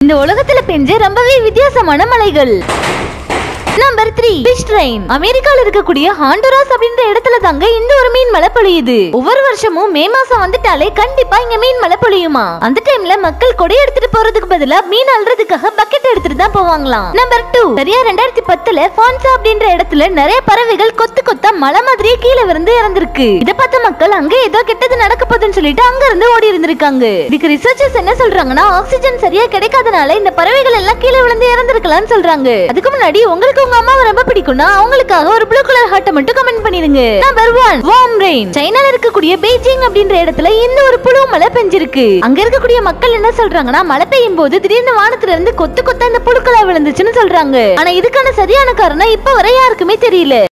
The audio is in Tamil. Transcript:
இந்த உலகத்துல பெஞ்ச ரொம்பவே வித்தியாசமான மலைகள் நம்பர் த்ரீ ஃபிஷ் ட்ரெயின் அமெரிக்கால இருக்கக்கூடிய ஹாண்டுராஸ் அப்படின்ற இடத்துல தாங்க இந்த ஒரு மீன் மழை பொழியுது ஒவ்வொரு வருஷமும் மே மாசம் வந்துட்டாலே கண்டிப்பா இங்க மீன் மழை பொழியுமா அந்த டைம்ல மக்கள் கொடை எடுத்துட்டு போறதுக்கு பதிலா மீன் அல்றதுக்காக பக்கெட் எடுத்துட்டு தான் போவாங்களாம் நம்பர் டூ சரியா ரெண்டாயிரத்தி பத்துல ஃபான்சா அப்படின்ற இடத்துல நிறைய பறவைகள் கொத்து கொத்தா மலை மாதிரியே கீழே விழுந்து இறந்திருக்கு இத பார்த்த மக்கள் அங்க ஏதோ கெட்டது நடக்க போகுதுன்னு சொல்லிட்டு அங்க இருந்து ஓடி இருந்திருக்காங்க இதுக்கு ரிசர்ச்சர்ஸ் என்ன சொல்றாங்கன்னா ஆக்சிஜன் சரியா கிடைக்காதனால இந்த பறவைகள் எல்லாம் கீழே விழுந்து இறந்திருக்கலாம்னு சொல்றாங்க அதுக்கு முன்னாடி உங்களுக்கு உங்க அம்மாவை ரொம்ப பிடிக்கும்னா அவங்களுக்காக ஒரு ப்ளூ கலர் ஹார்ட்டை மட்டும் கமெண்ட் பண்ணிருங்க நம்பர் ஒன் வார்ம் ரெயின் சைனால இருக்கக்கூடிய பெய்ஜிங் அப்படின்ற இடத்துல இந்த ஒரு புழு மழை பெஞ்சிருக்கு அங்க இருக்கக்கூடிய மக்கள் என்ன சொல்றாங்கன்னா மழை பெய்யும் போது திடீர்னு வானத்துல இருந்து கொத்து கொத்த இந்த புழுக்களா விழுந்துச்சுன்னு சொல்றாங்க ஆனா இதுக்கான சரியான காரணம் இப்ப வரை யாருக்குமே தெரியல